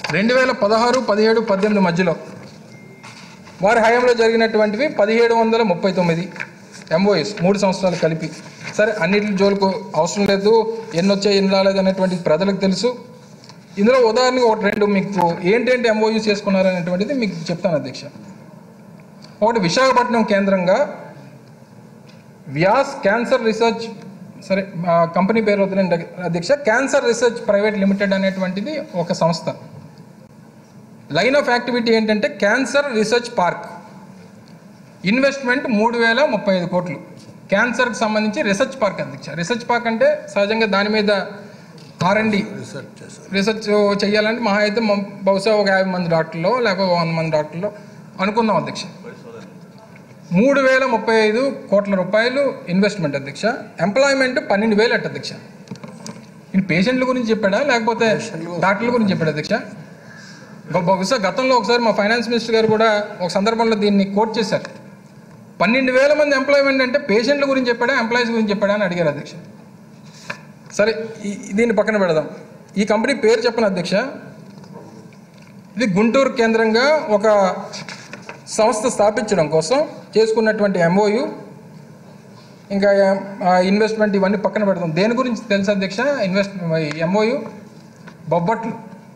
రెండు వేల పదహారు పదిహేడు పద్దెనిమిది మధ్యలో వారి హయాంలో జరిగినటువంటివి పదిహేడు వందల ముప్పై తొమ్మిది ఎంఓఎస్ మూడు సంవత్సరాలు కలిపి సరే అన్నిటి జోలికి అవసరం లేదు ఎన్ని వచ్చాయి ఎన్ని రాలేదు అనేటువంటి ప్రజలకు తెలుసు ఇందులో ఉదాహరణకు ఒకటి రెండు మీకు ఏంటంటే ఎంఓయూస్ చేసుకున్నారు అనేటువంటిది మీకు చెప్తాను అధ్యక్ష ఒకటి విశాఖపట్నం కేంద్రంగా వ్యాస్ క్యాన్సర్ రీసెర్చ్ సరే ఆ కంపెనీ పేరు వదిలేండి అధ్యక్ష క్యాన్సర్ రీసెర్చ్ ప్రైవేట్ లిమిటెడ్ అనేటువంటిది ఒక సంస్థ లైన్ ఆఫ్ యాక్టివిటీ ఏంటంటే క్యాన్సర్ రీసెర్చ్ పార్క్ ఇన్వెస్ట్మెంట్ మూడు వేల ముప్పై ఐదు కోట్లు క్యాన్సర్కి సంబంధించి రీసెర్చ్ పార్క్ అధ్యక్ష రీసెర్చ్ పార్క్ అంటే సహజంగా దాని మీద ఆర్ఎండి రీసెర్చ్ చేయాలంటే మహా అయితే మ- బహుశా ఒక యాభై మంది డాక్టర్లో లేకపోతే వంద మంది డాక్టర్లో అనుకుందాం అధ్యక్ష మూడు వేల ముప్పై ఐదు కోట్ల రూపాయలు ఇన్వెస్ట్మెంట్ అధ్యక్ష ఎంప్లాయ్మెంట్ పన్నెండు వేలు అట్ట అధ్యక్ష ఇది పేషెంట్ల గురించి చెప్పాడా లేకపోతే డాక్టర్ల గురించి చెప్పాడా అధ్యక్ష బ- బహుశా గతంలో ఒకసారి మా ఫైనాన్స్ మినిస్టర్ గారు కూడా ఒక సందర్భంలో దీన్ని కోట్ చేశారు పన్నెండు వేల మంది ఎంప్లాయ్మెంట్ అంటే పేషెంట్ల గురించి చెప్పాడా ఎంప్లాయీస్ గురించి చెప్పాడా అని అడిగారు అధ్యక్ష సరే ఈ- దీన్ని పక్కన పెడదాం ఈ కంపెనీ పేరు చెప్పను అధ్యక్ష ఇది గుంటూరు కేంద్రంగా ఒక సంస్థ స్థాపించడం కోసం చేసుకున్నటువంటి ఎంఓయు ఇంకా ఆ, ఇన్వెస్ట్మెంట్ ఇవన్నీ పక్కన పెడదాం దేని గురించి తెలుసు అధ్యక్ష ఇన్వెస్ట్ ఎంఓయు బొబ్బట్లు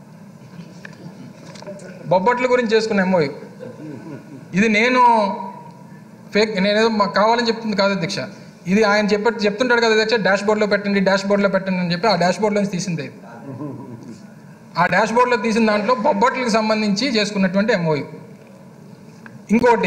బొబ్బట్ల గురించి చేసుకున్న ఎంఓయు ఇది నేను ఫేక్ నేనేదో మాకు కావాలని చెప్తుంది కాదు అధ్యక్ష ఇది ఆయన చెప్ప చెప్తుంటాడు కదా అధ్యక్ష డాష్ బోర్డ్లో పెట్టండి డాష్ బోర్డ్లో పెట్టండి అని చెప్పి ఆ డాష్ బోర్డ్లోంచి తీసింది ఇది ఆ డాష్ బోర్డ్లో తీసిన దాంట్లో బొబ్బట్లకు సంబంధించి చేసుకున్నటువంటి ఎంఓయు ఇంకోటి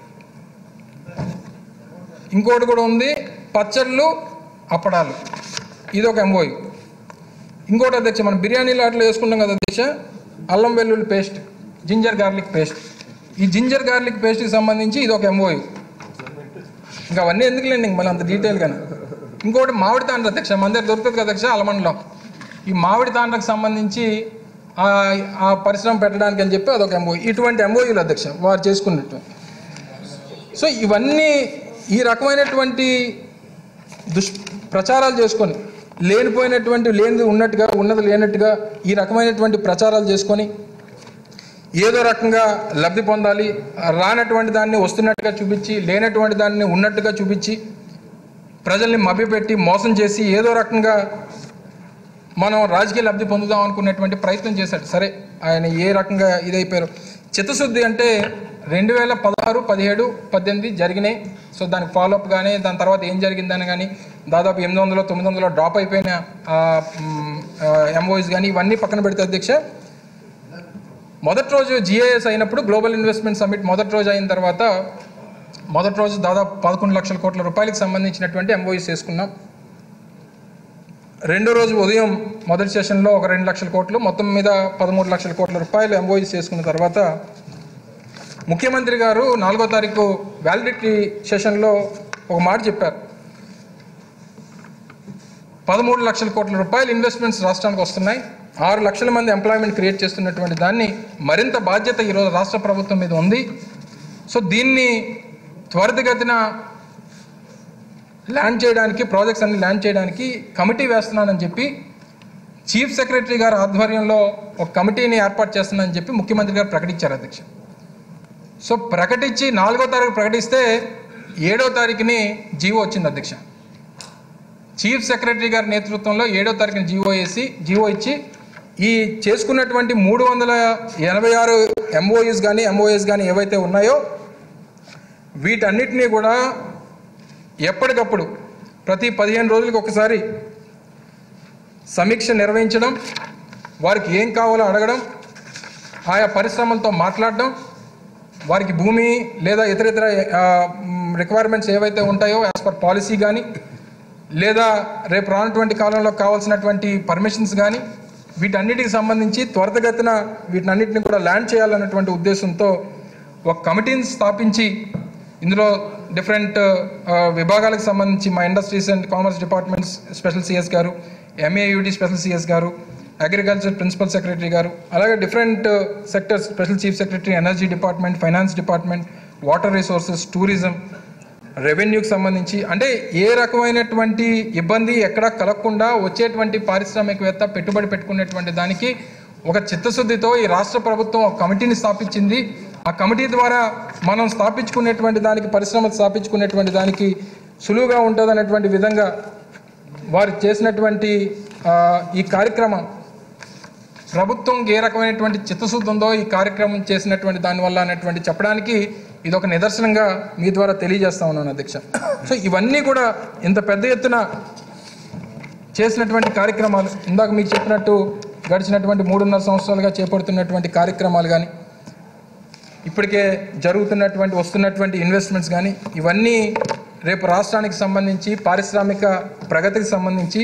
ఇంకోటి కూడా ఉంది పచ్చళ్ళు అప్పడాలు ఇది ఒక ఎంఓయు ఇంకోటి అధ్యక్ష మనం బిర్యానీలో అట్లా వేసుకుంటాం కదా అధ్యక్ష అల్లం వెల్లుల్లి పేస్ట్ జింజర్ గార్లిక్ పేస్ట్ ఈ జింజర్ గార్లిక్ పేస్ట్కి సంబంధించి ఇది ఒక ఎంఓయు ఇంకా అవన్నీ ఎందుకులేండి ఇంక మళ్ళీ అంత డీటెయిల్గానే ఇంకోటి మామిడి తాండ్ర అధ్యక్ష మన దగ్గర దొరుకుతుంది కదా అధ్యక్ష అలమండలో ఈ మామిడి తాండ్రకు సంబంధించి ఆ- ఆ పరిశ్రమ పెట్టడానికి అని చెప్పి అదొక ఎంఓయు ఇటువంటి ఎంఓయూలు అధ్యక్ష వారు చేసుకున్నట్టు సో ఇవన్నీ ఈ రకమైనటువంటి దుష్ ప్రచారాలు చేసుకొని లేనిపోయినటువంటి లేనిది ఉన్నట్టుగా ఉన్నది లేనట్టుగా ఈ రకమైనటువంటి ప్రచారాలు చేసుకొని ఏదో రకంగా లబ్ధి పొందాలి రానటువంటి దాన్ని వస్తున్నట్టుగా చూపించి లేనటువంటి దాన్ని ఉన్నట్టుగా చూపించి ప్రజల్ని మభ్యపెట్టి మోసం చేసి ఏదో రకంగా మనం రాజకీయ లబ్ధి పొందుదాం అనుకునేటువంటి ప్రయత్నం చేశాడు సరే ఆయన ఏ రకంగా ఇదైపోయారు చిత్తశుద్ధి అంటే రెండు వేల పదహారు పదిహేడు పద్దెనిమిది జరిగినాయి సో దానికి ఫాలోఅప్ కానీ దాని తర్వాత ఏం జరిగిందని కానీ దాదాపు ఎనిమిది వందలు తొమ్మిది వందలు డ్రాప్ అయిపోయిన ఎంఓఎస్ కానీ ఇవన్నీ పక్కన పెడితే అధ్యక్ష మొదటి రోజు జిఐఎస్ అయినప్పుడు గ్లోబల్ ఇన్వెస్ట్మెంట్ సమిట్ మొదటి రోజు అయిన తర్వాత మొదటి రోజు దాదాపు పదకొండు లక్షల కోట్ల రూపాయలకు సంబంధించినటువంటి ఎంఓఎస్ చేసుకున్నాం రెండో రోజు ఉదయం మొదటి సెషన్లో ఒక రెండు లక్షల కోట్లు మొత్తం మీద పదమూడు లక్షల కోట్ల రూపాయలు ఎంఓఎస్ చేసుకున్న తర్వాత ముఖ్యమంత్రి గారు నాలుగో తారీఖు వ్యాలిడిటీ సెషన్లో ఒక మాట చెప్పారు పదమూడు లక్షల కోట్ల రూపాయలు ఇన్వెస్ట్మెంట్స్ రాష్ట్రానికి వస్తున్నాయి ఆరు లక్షల మంది ఎంప్లాయ్మెంట్ క్రియేట్ చేస్తున్నటువంటి దాన్ని మరింత బాధ్యత ఈరోజు రాష్ట్ర ప్రభుత్వం మీద ఉంది సో దీన్ని త్వరితగతిన ల్యాండ్ చేయడానికి ప్రాజెక్ట్స్ అన్ని ల్యాండ్ చేయడానికి కమిటీ వేస్తున్నానని చెప్పి చీఫ్ సెక్రటరీ గారి ఆధ్వర్యంలో ఒక కమిటీని ఏర్పాటు చేస్తున్నానని చెప్పి ముఖ్యమంత్రి గారు ప్రకటించారు అధ్యక్ష సో ప్రకటించి నాలుగో తారీఖు ప్రకటిస్తే ఏడో తారీఖుని జీవో వచ్చింది అధ్యక్ష చీఫ్ సెక్రటరీ గారి నేతృత్వంలో ఏడో తారీఖున జీవో వేసి జీవో ఇచ్చి ఈ చేసుకున్నటువంటి మూడు వందల ఎనభై ఆరు ఎంఓఎస్ కానీ ఎంఓఎస్ కానీ ఏవైతే ఉన్నాయో వీటన్నిటినీ కూడా ఎప్పటికప్పుడు ప్రతి పదిహేను రోజులకు ఒకసారి సమీక్ష నిర్వహించడం వారికి ఏం కావాలో అడగడం ఆయా పరిశ్రమలతో మాట్లాడడం వారికి భూమి లేదా ఇతర ఇతర రిక్వైర్మెంట్స్ ఏవైతే ఉంటాయో యాజ్ పర్ పాలసీ కానీ లేదా రేపు రానటువంటి కాలంలో కావాల్సినటువంటి పర్మిషన్స్ కానీ వీటన్నిటికి సంబంధించి త్వరితగతిన వీటన్నిటిని కూడా ల్యాండ్ చేయాలన్నటువంటి ఉద్దేశంతో ఒక కమిటీని స్థాపించి ఇందులో డిఫరెంట్ విభాగాలకు సంబంధించి మా industries and commerce departments special CS గారు ఎంఏయుడి స్పెషల్ సిఎస్ గారు అగ్రికల్చర్ ప్రిన్సిపల్ సెక్రటరీ గారు అలాగే different sectors special chief secretary energy department finance department water resources tourism రెవెన్యూకి సంబంధించి అంటే ఏ రకమైనటువంటి ఇబ్బంది ఎక్కడా కలగకుండా వచ్చేటువంటి పారిశ్రామికవేత్త పెట్టుబడి పెట్టుకునేటువంటి దానికి ఒక చిత్తశుద్ధితో ఈ రాష్ట్ర ప్రభుత్వం ఒక కమిటీని స్థాపించింది ఆ కమిటీ ద్వారా మనం స్థాపించుకునేటువంటి దానికి పరిశ్రమలు స్థాపించుకునేటువంటి దానికి సులువుగా ఉంటుంది అనేటువంటి విధంగా వారు చేసినటువంటి ఆ, ఈ కార్యక్రమం ప్రభుత్వం ఏ రకమైనటువంటి చిత్తశుద్ధి ఉందో ఈ కార్యక్రమం చేసినటువంటి దానివల్ల అనేటువంటి చెప్పడానికి ఇది ఒక నిదర్శనంగా మీ ద్వారా తెలియజేస్తా ఉన్నాను అధ్యక్ష సో ఇవన్నీ కూడా ఇంత పెద్ద ఎత్తున చేసినటువంటి కార్యక్రమాలు ఇందాక మీకు చెప్పినట్టు గడిచినటువంటి మూడున్నర సంవత్సరాలుగా చేపడుతున్నటువంటి కార్యక్రమాలు కానీ ఇప్పటికే జరుగుతున్నటువంటి వస్తున్నటువంటి ఇన్వెస్ట్మెంట్స్ కానీ ఇవన్నీ రేపు రాష్ట్రానికి సంబంధించి పారిశ్రామిక ప్రగతికి సంబంధించి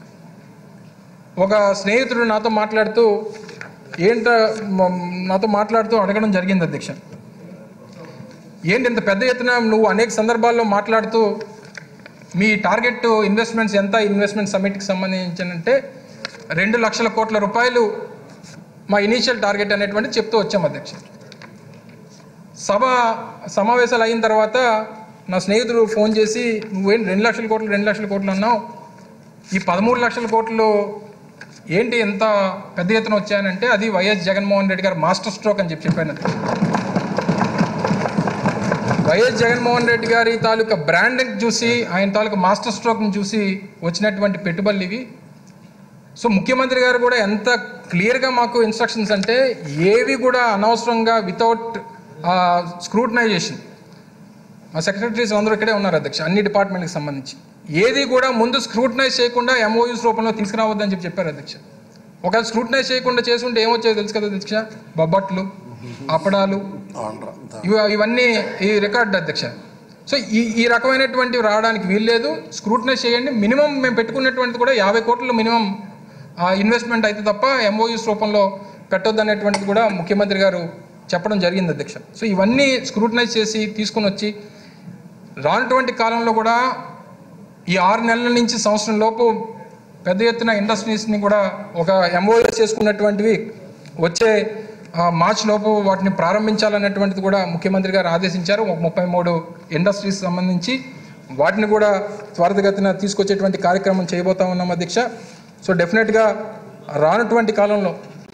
ఒక స్నేహితుడు నాతో మాట్లాడుతూ ఏంట మ- నాతో మాట్లాడుతూ అడగడం జరిగింది అధ్యక్ష ఏంటి ఇంత పెద్ద ఎత్తున నువ్వు అనేక సందర్భాల్లో మాట్లాడుతూ మీ టార్గెట్ ఇన్వెస్ట్మెంట్స్ ఎంత ఇన్వెస్ట్మెంట్ సమ్మిట్కి సంబంధించినంటే రెండు లక్షల కోట్ల రూపాయలు మా ఇనీషియల్ టార్గెట్ అనేటువంటి చెప్తూ వచ్చాం అధ్యక్ష సభ సమావేశాలు అయిన తర్వాత నా స్నేహితుడు ఫోన్ చేసి నువ్వేం రెండు లక్షల కోట్లు రెండు లక్షల కోట్లు అన్నావు ఈ పదమూడు లక్షల కోట్లు ఏంటి ఎంత పెద్ద ఎత్తున వచ్చాయనంటే అది వైఎస్ జగన్మోహన్ రెడ్డి గారు మాస్టర్ స్ట్రోక్ అని చెప్పి చెప్పాను అధ్యక్ష. వైఎస్ జగన్మోహన్ రెడ్డి గారి తాలూకా బ్రాండింగ్ చూసి ఆయన తాలూకా మాస్టర్ స్ట్రోక్ని చూసి వచ్చినటువంటి పెట్టుబడులు ఇవి సో ముఖ్యమంత్రి గారు కూడా ఎంత క్లియర్గా మాకు ఇన్స్ట్రక్షన్స్ అంటే ఏవి కూడా అనవసరంగా వితౌట్ స్క్రూటనైజేషన్ మా సెక్రటరీస్ అందరూ ఇక్కడే ఉన్నారు అధ్యక్ష అన్ని డిపార్ట్మెంట్కి సంబంధించి ఏది కూడా ముందు స్క్రూటనైజ్ చేయకుండా ఎంఓయూస్ రూపంలో తీసుకురావద్దని చెప్పి చెప్పారు అధ్యక్ష ఒకవేళ స్క్రూటనైజ్ చేయకుండా చేసుంటే ఏమొచ్చేది తెలుసు కదా అధ్యక్ష బొబ్బట్లు అప్పడాలు ఇవి ఇవన్నీ ఈ రికార్డ్ అధ్యక్ష సో ఈ ఈ రకమైనటువంటివి రావడానికి వీల్లేదు స్క్రూటనైజ్ చేయండి మినిమం మేము పెట్టుకున్నటువంటిది కూడా యాభై కోట్ల మినిమం ఇన్వెస్ట్మెంట్ అయితే తప్ప ఎంఓయూస్ రూపంలో పెట్టొద్దు అనేటువంటిది కూడా ముఖ్యమంత్రి గారు చెప్పడం జరిగింది అధ్యక్ష సో ఇవన్నీ స్క్రూటనైజ్ చేసి తీసుకొని వచ్చి రానటువంటి కాలంలో కూడా ఈ ఆరు నెలల నుంచి సంవత్సరం లోపు పెద్ద ఎత్తున ఇండస్ట్రీస్ని కూడా ఒక ఎంఓఎస్ చేసుకున్నటువంటివి వచ్చే ఆ, మార్చ్ లోపు వాటిని ప్రారంభించాలన్నటువంటిది కూడా ముఖ్యమంత్రి గారు ఆదేశించారు ఒక ముప్పై మూడు ఇండస్ట్రీస్ సంబంధించి వాటిని కూడా త్వరితగతిన తీసుకొచ్చేటువంటి కార్యక్రమం చేయబోతా ఉన్నాం అధ్యక్ష సో డెఫినెట్గా రానటువంటి కాలంలో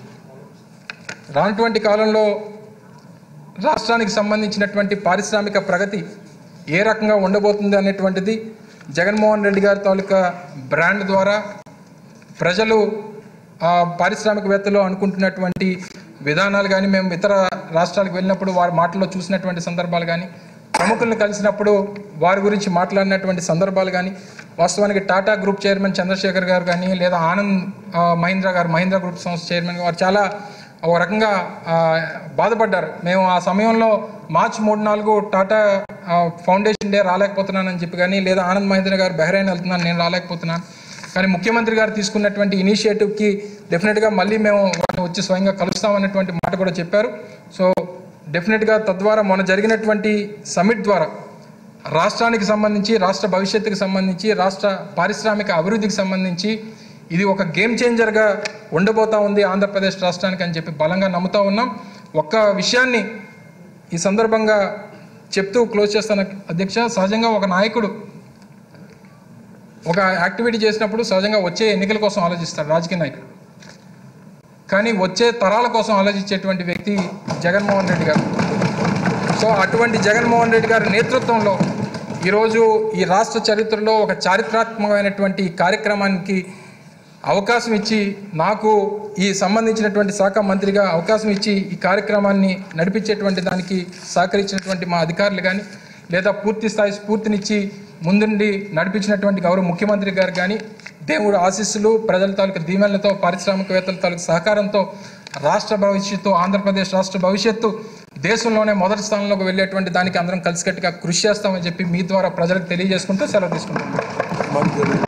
రానటువంటి కాలంలో రాష్ట్రానికి సంబంధించినటువంటి పారిశ్రామిక ప్రగతి ఏ రకంగా ఉండబోతుంది అనేటువంటిది జగన్మోహన్ రెడ్డి గారి తాలూకా బ్రాండ్ ద్వారా ప్రజలు ఆ పారిశ్రామికవేత్తలు అనుకుంటున్నటువంటి విధానాలు కానీ మేము ఇతర రాష్ట్రాలకు వెళ్ళినప్పుడు వారి మాటల్లో చూసినటువంటి సందర్భాలు కానీ ప్రముఖులను కలిసినప్పుడు వారి గురించి మాట్లాడినటువంటి సందర్భాలు కానీ వాస్తవానికి టాటా గ్రూప్ చైర్మన్ చంద్రశేఖర్ గారు కానీ లేదా ఆనంద్ ఆ, మహీంద్రా గారు మహీంద్రా గ్రూప్ సంస్థ చైర్మన్ వారు చాలా ఒక రకంగా ఆ, బాధపడ్డారు మేము ఆ సమయంలో మార్చి మూడు నాలుగు టాటా ఆ, ఫౌండేషన్ డే రాలేకపోతున్నానని చెప్పి కానీ లేదా ఆనంద్ మహేంద్ర గారు బహ్రైన్ వెళ్తున్నాను నేను రాలేకపోతున్నాను కానీ ముఖ్యమంత్రి గారు తీసుకున్నటువంటి ఇనిషియేటివ్కి డెఫినెట్గా మళ్ళీ మేము వారిని వచ్చి స్వయంగా కలుస్తామన్నటువంటి మాట కూడా చెప్పారు సో డెఫినెట్గా తద్వారా మొన్న జరిగినటువంటి సమిట్ ద్వారా రాష్ట్రానికి సంబంధించి రాష్ట్ర భవిష్యత్తుకి సంబంధించి రాష్ట్ర పారిశ్రామిక అభివృద్ధికి సంబంధించి ఇది ఒక గేమ్ చేంజర్గా ఉండబోతా ఉంది ఆంధ్రప్రదేశ్ రాష్ట్రానికి అని చెప్పి బలంగా నమ్ముతా ఉన్నాం ఒక్క విషయాన్ని ఈ సందర్భంగా చెప్తూ క్లోజ్ చేస్తాను అధ్యక్ష సహజంగా ఒక నాయకుడు ఒక యాక్టివిటీ చేసినప్పుడు సహజంగా వచ్చే ఎన్నికల కోసం ఆలోచిస్తాడు రాజకీయ నాయకుడు కానీ వచ్చే తరాల కోసం ఆలోచించేటువంటి వ్యక్తి జగన్మోహన్ రెడ్డి గారు సో అటువంటి జగన్మోహన్ రెడ్డి గారి నేతృత్వంలో ఈరోజు ఈ రాష్ట్ర చరిత్రలో ఒక చారిత్రాత్మకమైనటువంటి కార్యక్రమానికి అవకాశం ఇచ్చి నాకు ఈ సంబంధించినటువంటి శాఖ మంత్రిగా అవకాశం ఇచ్చి ఈ కార్యక్రమాన్ని నడిపించేటువంటి దానికి సహకరించినటువంటి మా అధికారులు కానీ లేదా పూర్తి స్థాయి స్ఫూర్తినిచ్చి ముందుండి నడిపించినటువంటి గౌరవ ముఖ్యమంత్రి గారు కానీ దేవుడు ఆశీస్సులు ప్రజల తాలూకు దీవెనలతో పారిశ్రామికవేత్తల తాలూకు సహకారంతో రాష్ట్ర భవిష్యత్తు ఆంధ్రప్రదేశ్ రాష్ట్ర భవిష్యత్తు దేశంలోనే మొదటి స్థానంలోకి వెళ్ళేటువంటి దానికి అందరం కలిసికట్టుగా కృషి చేస్తామని చెప్పి మీ ద్వారా ప్రజలకు తెలియజేసుకుంటూ సెలవు తీసుకుంటాం మంత్రి